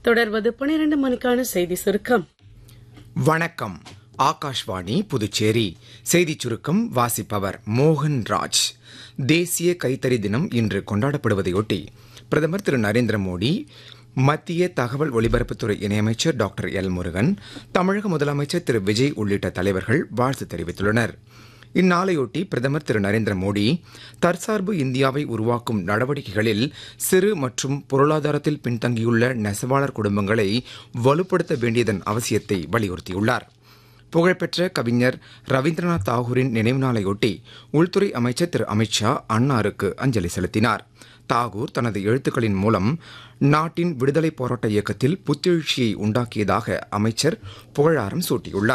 தொடர்வது பனிரெண்டு மணிக்கான செய்தி சுருக்கம் வணக்கம் ஆகாஷ்வாணி புதுச்சேரி செய்திச் சுருக்கம் வாசிப்பவர் மோகன் ராஜ் தேசிய கைத்தறி தினம் இன்று கொண்டாடப்படுவதையொட்டி பிரதமர் திரு நரேந்திர மோடி மத்திய தகவல் ஒலிபரப்புத்துறை இணையமைச்சர் டாக்டர் எல் முருகன் தமிழக முதலமைச்சர் திரு விஜய் உள்ளிட்ட தலைவர்கள் வாழ்த்து தெரிவித்துள்ளனர் இந்நாளையொட்டி பிரதமர் திரு நரேந்திர மோடி தற்சார்பு இந்தியாவை உருவாக்கும் நடவடிக்கைகளில் சிறு மற்றும் பொருளாதாரத்தில் பின்தங்கியுள்ள நெசவாளர் குடும்பங்களை வலுப்படுத்த வேண்டியதன் அவசியத்தை வலியுறுத்தியுள்ளார் புகழ்பெற்ற கவிஞர் ரவீந்திரநாத் தாகூரின் நினைவு நாளையொட்டி உள்துறை அமைச்சர் திரு அமித்ஷா அன்னாருக்கு அஞ்சலி செலுத்தினார் தாகூர் தனது எழுத்துக்களின் மூலம் நாட்டின் விடுதலை போராட்ட இயக்கத்தில் புத்தெழுச்சியை உண்டாக்கியதாக அமைச்சர் புகழாரம் சூட்டியுள்ளார்